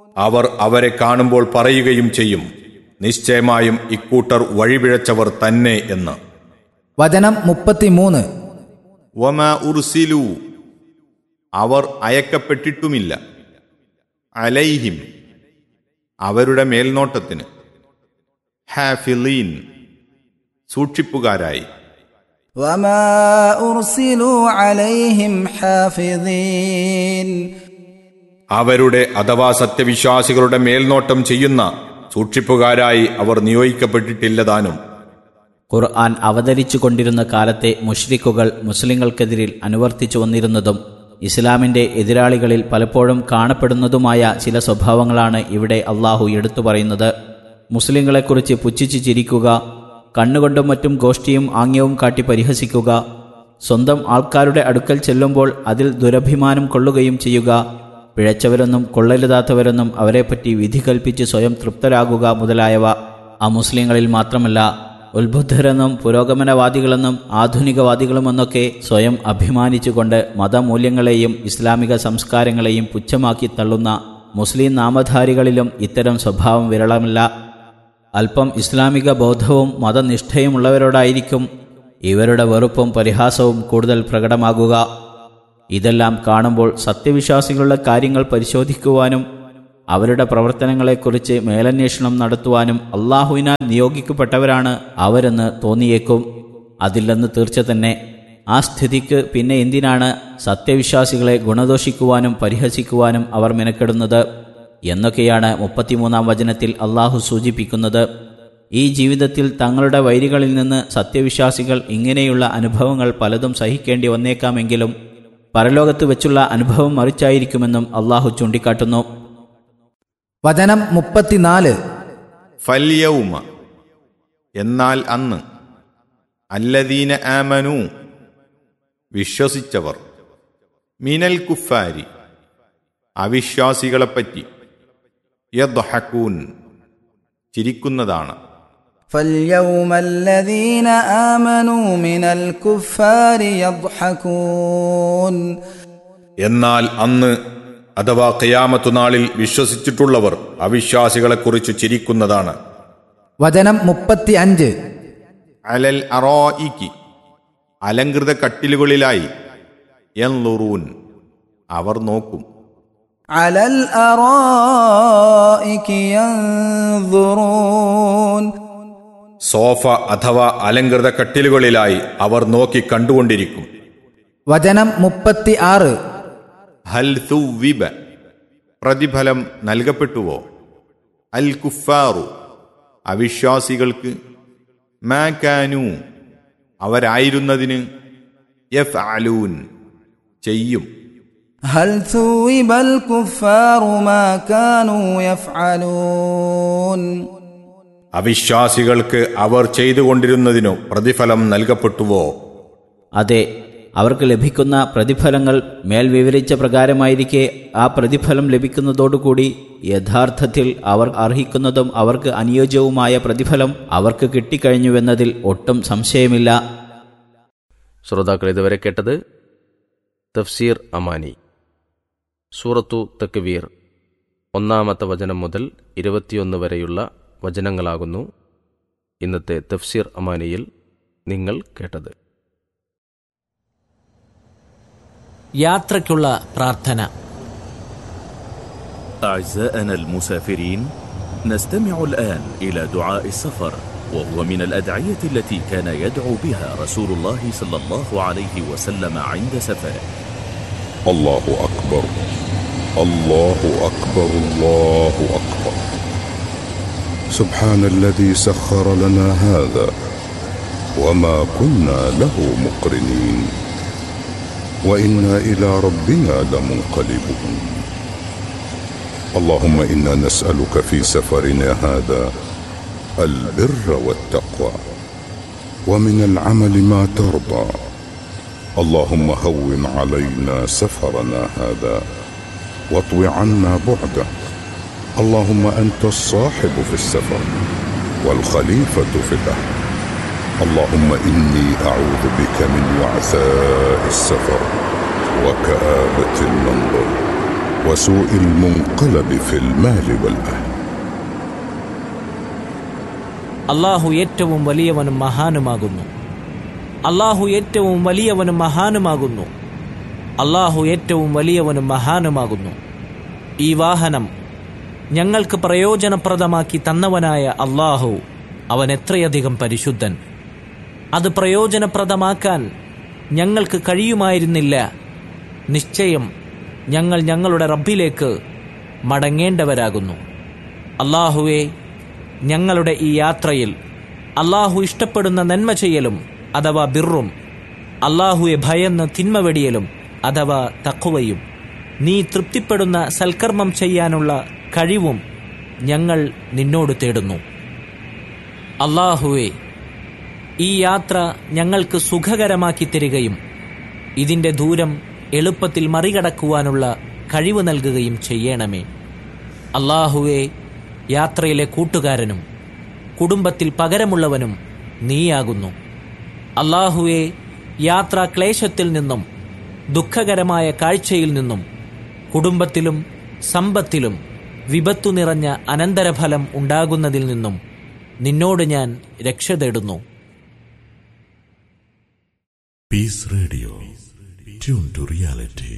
അവർ അവരെ കാണുമ്പോൾ പറയുകയും ചെയ്യും നിശ്ചയമായും ഇക്കൂട്ടർ വഴിപിഴച്ചവർ തന്നെ എന്ന് വചനം മുപ്പത്തിമൂന്ന് വമ ഉർസിലു അവർ അയക്കപ്പെട്ടിട്ടുമില്ല അലൈഹിം അവരുടെ മേൽനോട്ടത്തിന് ഹാഫിലീൻ സൂക്ഷിപ്പുകാരായി وما أرسلوا عليهم حافظين അവരുടെ അഥവാ സത്യവിശ്വാസികളുടെ മേൽനോട്ടം ചെയ്യുന്ന സൂക്ഷിപ്പുകാരായി അവർ നിയോഗിക്കപ്പെട്ടിട്ടില്ലതാനും ഖുർആൻ അവതരിച്ചു കൊണ്ടിരുന്ന കാലത്തെ മുഷ്രിക്കുകൾ മുസ്ലിങ്ങൾക്കെതിരിൽ അനുവർത്തിച്ചു വന്നിരുന്നതും ഇസ്ലാമിന്റെ എതിരാളികളിൽ പലപ്പോഴും കാണപ്പെടുന്നതുമായ ചില സ്വഭാവങ്ങളാണ് ഇവിടെ അള്ളാഹു എടുത്തു പറയുന്നത് മുസ്ലിങ്ങളെക്കുറിച്ച് പുച്ഛിച്ച് ചിരിക്കുക കണ്ണുകൊണ്ടും മറ്റും ഗോഷ്ഠിയും ആംഗ്യവും കാട്ടി പരിഹസിക്കുക സ്വന്തം ആൾക്കാരുടെ അടുക്കൽ ചെല്ലുമ്പോൾ അതിൽ ദുരഭിമാനം കൊള്ളുകയും ചെയ്യുക പിഴച്ചവരെന്നും കൊള്ളരുതാത്തവരെന്നും അവരെപ്പറ്റി വിധി കൽപ്പിച്ച് സ്വയം തൃപ്തരാകുക മുതലായവ അമുസ്ലിങ്ങളിൽ മാത്രമല്ല ഉത്ബുദ്ധരെന്നും പുരോഗമനവാദികളെന്നും ആധുനികവാദികളുമെന്നൊക്കെ സ്വയം അഭിമാനിച്ചുകൊണ്ട് മതമൂല്യങ്ങളെയും ഇസ്ലാമിക സംസ്കാരങ്ങളെയും പുച്ഛമാക്കി തള്ളുന്ന മുസ്ലിം നാമധാരികളിലും ഇത്തരം സ്വഭാവം വിരളമല്ല അല്പം ഇസ്ലാമിക ബോധവും മതനിഷ്ഠയുമുള്ളവരോടായിരിക്കും ഇവരുടെ വെറുപ്പും പരിഹാസവും കൂടുതൽ പ്രകടമാകുക ഇതെല്ലാം കാണുമ്പോൾ സത്യവിശ്വാസികളുടെ കാര്യങ്ങൾ പരിശോധിക്കുവാനും അവരുടെ പ്രവർത്തനങ്ങളെക്കുറിച്ച് മേലന്വേഷണം നടത്തുവാനും അള്ളാഹുവിനാൽ നിയോഗിക്കപ്പെട്ടവരാണ് അവരെന്ന് തോന്നിയേക്കും അതില്ലെന്ന് തീർച്ച തന്നെ ആ സ്ഥിതിക്ക് പിന്നെ എന്തിനാണ് സത്യവിശ്വാസികളെ ഗുണദോഷിക്കുവാനും പരിഹസിക്കുവാനും അവർ മെനക്കെടുന്നത് എന്നൊക്കെയാണ് മുപ്പത്തിമൂന്നാം വചനത്തിൽ അള്ളാഹു സൂചിപ്പിക്കുന്നത് ഈ ജീവിതത്തിൽ തങ്ങളുടെ വൈരികളിൽ നിന്ന് സത്യവിശ്വാസികൾ ഇങ്ങനെയുള്ള അനുഭവങ്ങൾ പലതും സഹിക്കേണ്ടി വന്നേക്കാമെങ്കിലും പരലോകത്ത് വെച്ചുള്ള അനുഭവം മറിച്ചായിരിക്കുമെന്നും അള്ളാഹു ചൂണ്ടിക്കാട്ടുന്നു വചനം മുപ്പത്തിനാല് ഫല്യവുമ എന്നാൽ അന്ന് അല്ലദീന ആമനു വിശ്വസിച്ചവർ മിനൽ കുഫാരി അവിശ്വാസികളെപ്പറ്റി യദ്ഹക്കൂൻ ചിരിക്കുന്നതാണ് فاليوم الذين آمنوا من الكفار يضحكون എന്നാൽ അന്ന് അഥവാ ഖിയാമത്തു നാളിൽ വിശ്വസിച്ചിട്ടുള്ളവർ അവിശ്വാസികളെക്കുറിച്ച് ചിരിക്കുന്നതാണ് വചനം മുപ്പത്തി അഞ്ച് അലൽ അറോയിക്ക് അലങ്കൃത കട്ടിലുകളിലായി എൻലുറൂൻ അവർ നോക്കും على الأرائك ينظرون സോഫ അഥവാ അലങ്കൃത കട്ടിലുകളിലായി അവർ നോക്കി കണ്ടുകൊണ്ടിരിക്കും വചനം മുപ്പത്തി ആറ് ഹൽ തുവിബ പ്രതിഫലം നൽകപ്പെട്ടുവോ അൽ കുഫാറു അവിശ്വാസികൾക്ക് മാക്കാനു അവരായിരുന്നതിന് യഫ് അലൂൻ ചെയ്യും هل ثوب الكفار ما كانوا يفعلون അവിശ്വാസികൾക്ക് അവർ ചെയ്തുകൊണ്ടിരുന്നതിനു പ്രതിഫലം നൽകപ്പെട്ടുവോ അതെ അവർക്ക് ലഭിക്കുന്ന പ്രതിഫലങ്ങൾ മേൽ വിവരിച്ച പ്രകാരമായിരിക്കെ ആ പ്രതിഫലം ലഭിക്കുന്നതോടുകൂടി യഥാർത്ഥത്തിൽ അവർ അർഹിക്കുന്നതും അവർക്ക് അനുയോജ്യവുമായ പ്രതിഫലം അവർക്ക് കിട്ടിക്കഴിഞ്ഞുവെന്നതിൽ ഒട്ടും സംശയമില്ല ശ്രോതാക്കൾ ഇതുവരെ കേട്ടത് തഫ്സീർ അമാനി സൂറത്തു തക്വീർ ഒന്നാമത്തെ വചനം മുതൽ ഇരുപത്തിയൊന്ന് വരെയുള്ള വചനങ്ങളാകുന്നു ഇന്നത്തെ തഫ്സീർ അമാനിയിൽ നിങ്ങൾ കേട്ടത് യാത്രയ്ക്കുള്ള പ്രാർത്ഥന أعزائنا المسافرين نستمع الآن إلى دعاء السفر وهو من الأدعية التي كان يدعو بها رسول الله صلى الله عليه وسلم عند سفره الله أكبر الله أكبر الله أكبر سبحان الذي سخر لنا هذا وما كنا له مقرنين وإنا إلى ربنا لمنقلبون اللهم إنا نسألك في سفرنا هذا البر والتقوى ومن العمل ما ترضى اللهم هون علينا سفرنا هذا واطو عنا بعده اللهم انت الصاحب في السفر والخليفه في الاهل اللهم اني اعوذ بك من وعثاء السفر وكابه المنظر وسوء المنقلب في المال والأهل അള്ളാഹു ഏറ്റവും വലിയവനും മഹാനുമാകുന്നു അള്ളാഹു ഏറ്റവും വലിയവനും മഹാനുമാകുന്നു അള്ളാഹു ഏറ്റവും വലിയവനും മഹാനുമാകുന്നു ഈ വാഹനം ഞങ്ങൾക്ക് പ്രയോജനപ്രദമാക്കി തന്നവനായ അള്ളാഹു അവൻ എത്രയധികം പരിശുദ്ധൻ അത് പ്രയോജനപ്രദമാക്കാൻ ഞങ്ങൾക്ക് കഴിയുമായിരുന്നില്ല നിശ്ചയം ഞങ്ങൾ ഞങ്ങളുടെ റബ്ബിലേക്ക് മടങ്ങേണ്ടവരാകുന്നു അള്ളാഹുവെ ഞങ്ങളുടെ ഈ യാത്രയിൽ അള്ളാഹു ഇഷ്ടപ്പെടുന്ന നന്മ ചെയ്യലും അഥവാ ബിറും അള്ളാഹുവെ ഭയന്ന് തിന്മ വെടിയലും അഥവാ തക്കുവയും നീ തൃപ്തിപ്പെടുന്ന സൽക്കർമ്മം ചെയ്യാനുള്ള കഴിവും ഞങ്ങൾ നിന്നോട് തേടുന്നു അള്ളാഹുവെ ഈ യാത്ര ഞങ്ങൾക്ക് സുഖകരമാക്കി തരികയും ഇതിന്റെ ദൂരം എളുപ്പത്തിൽ മറികടക്കുവാനുള്ള കഴിവ് നൽകുകയും ചെയ്യണമേ അള്ളാഹുവെ യാത്രയിലെ കൂട്ടുകാരനും കുടുംബത്തിൽ പകരമുള്ളവനും നീയാകുന്നു അള്ളാഹുവെ യാത്രാ ക്ലേശത്തിൽ നിന്നും ദുഃഖകരമായ കാഴ്ചയിൽ നിന്നും കുടുംബത്തിലും സമ്പത്തിലും വിപത്തു നിറഞ്ഞ അനന്തരഫലം ഉണ്ടാകുന്നതിൽ നിന്നും നിന്നോട് ഞാൻ രക്ഷ തേടുന്നു Peace Radio. Tune to reality.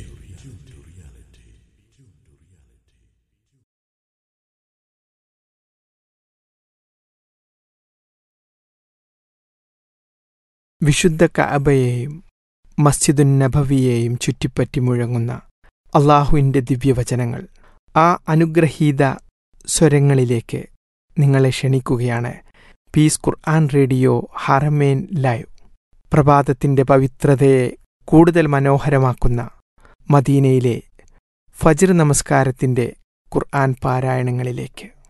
വിശുദ്ധ കഅബയെയും മസ്ജിദുൻ നബവിയെയും ചുറ്റിപ്പറ്റി മുഴങ്ങുന്ന അള്ളാഹുവിൻ്റെ ദിവ്യവചനങ്ങൾ ആ അനുഗ്രഹീത സ്വരങ്ങളിലേക്ക് നിങ്ങളെ ക്ഷണിക്കുകയാണ് peace Quran radio Haramain live പ്രഭാതത്തിൻ്റെ പവിത്രതയെ കൂടുതൽ മനോഹരമാക്കുന്ന മദീനയിലെ ഫജ്ർ നമസ്കാരത്തിൻ്റെ ഖുർആൻ പാരായണങ്ങളിലേക്ക്